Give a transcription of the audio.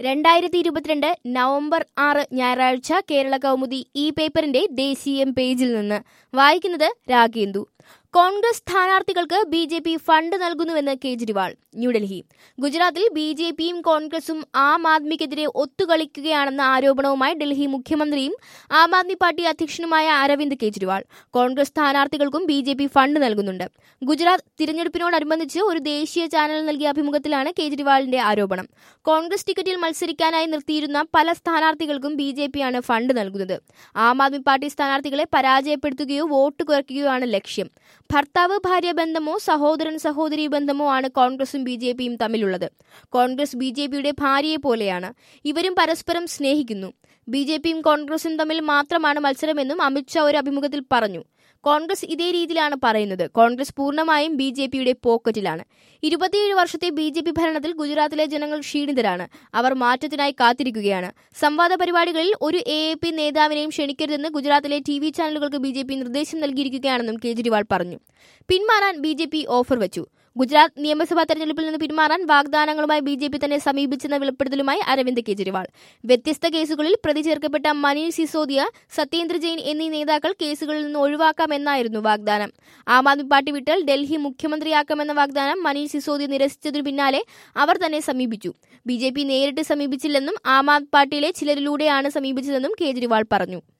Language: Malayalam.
രണ്ടായിരത്തി ഇരുപത്തിരണ്ട് നവംബർ ആറ് ഞായറാഴ്ച കേരള കൗമുദി ഈ പേപ്പറിന്റെ ദേശീയം പേജിൽ നിന്ന് വായിക്കുന്നത് രാഗേന്ദു കോൺഗ്രസ് സ്ഥാനാർത്ഥികൾക്ക് ബി ജെ പി ഫണ്ട് നൽകുന്നുവെന്ന് കേജ്രിവാൾ ന്യൂഡൽഹി ഗുജറാത്തിൽ ബി ജെ പിയും കോൺഗ്രസും ആം ആദ്മിക്കെതിരെ ഒത്തുകളിക്കുകയാണെന്ന ആരോപണവുമായി ഡൽഹി മുഖ്യമന്ത്രിയും ആം ആദ്മി പാർട്ടി അധ്യക്ഷനുമായ അരവിന്ദ് കേജ്രിവാൾ കോൺഗ്രസ് സ്ഥാനാർത്ഥികൾക്കും ബി ജെ പി ഫണ്ട് നൽകുന്നുണ്ട് ഗുജറാത്ത് തിരഞ്ഞെടുപ്പിനോടനുബന്ധിച്ച് ഒരു ദേശീയ ചാനൽ നൽകിയ അഭിമുഖത്തിലാണ് കേജ്രിവാളിന്റെ ആരോപണം കോൺഗ്രസ് ടിക്കറ്റിൽ മത്സരിക്കാനായി നിർത്തിയിരുന്ന പല സ്ഥാനാർത്ഥികൾക്കും ബി ജെ പിയാണ് ഫണ്ട് നൽകുന്നത് ആം ആദ്മി പാർട്ടി സ്ഥാനാർത്ഥികളെ പരാജയപ്പെടുത്തുകയോ വോട്ട് കുറയ്ക്കുകയോ ആണ് ലക്ഷ്യം ഭർത്താവ് ഭാര്യ ബന്ധമോ സഹോദരൻ സഹോദരി ബന്ധമോ ആണ് കോൺഗ്രസും ബി ജെ പിയും തമ്മിലുള്ളത് കോൺഗ്രസ് ബി ജെ പിയുടെ ഭാര്യയെ പോലെയാണ് ഇവരും പരസ്പരം സ്നേഹിക്കുന്നു ബി ജെ പിയും കോൺഗ്രസും തമ്മിൽ മാത്രമാണ് മത്സരമെന്നും അമിത്ഷാ ഒരു അഭിമുഖത്തിൽ പറഞ്ഞു കോൺഗ്രസ് ഇതേ രീതിയിലാണ് പറയുന്നത് കോൺഗ്രസ് പൂർണ്ണമായും ബി ജെ പിയുടെ പോക്കറ്റിലാണ് ഇരുപത്തിയേഴ് വർഷത്തെ ബി ജെ പി ഭരണത്തിൽ ഗുജറാത്തിലെ ജനങ്ങൾ ക്ഷീണിതരാണ് അവർ മാറ്റത്തിനായി കാത്തിരിക്കുകയാണ് സംവാദ പരിപാടികളിൽ ഒരു എ എ പി നേതാവിനെയും ക്ഷണിക്കരുതെന്ന് ഗുജറാത്തിലെ ടി വി ചാനലുകൾക്ക് ബി ജെ പി നിർദ്ദേശം നൽകിയിരിക്കുകയാണെന്നും കേജ്രിവാൾ പറഞ്ഞു പിന്മാറാൻ ബി ജെ പി ഓഫർ വച്ചു ഗുജറാത്ത് നിയമസഭാ തെരഞ്ഞെടുപ്പിൽ നിന്ന് പിന്മാറാൻ വാഗ്ദാനങ്ങളുമായി ബി ജെ പി തന്നെ സമീപിച്ചെന്ന വെളിപ്പെടുത്തലുമായി അരവിന്ദ് കെജ്രിവാൾ വ്യത്യസ്ത കേസുകളിൽ പ്രതി ചേർക്കപ്പെട്ട മനീഷ് സിസോദിയ സത്യേന്ദ്ര ജെയിൻ എന്നീ നേതാക്കൾ കേസുകളിൽ നിന്ന് ഒഴിവാക്കാമെന്നായിരുന്നു വാഗ്ദാനം ആം ആദ്മി പാർട്ടി വിട്ടാൽ ഡൽഹി മുഖ്യമന്ത്രിയാക്കാമെന്ന വാഗ്ദാനം മനീഷ് സിസോദിയ നിരസിച്ചതിനു പിന്നാലെ അവർ തന്നെ സമീപിച്ചു ബി ജെ പി നേരിട്ട് സമീപിച്ചില്ലെന്നും ആം ആദ്മി പാർട്ടിയിലെ ചിലരിലൂടെയാണ് സമീപിച്ചതെന്നും കേജ്രിവാൾ പറഞ്ഞു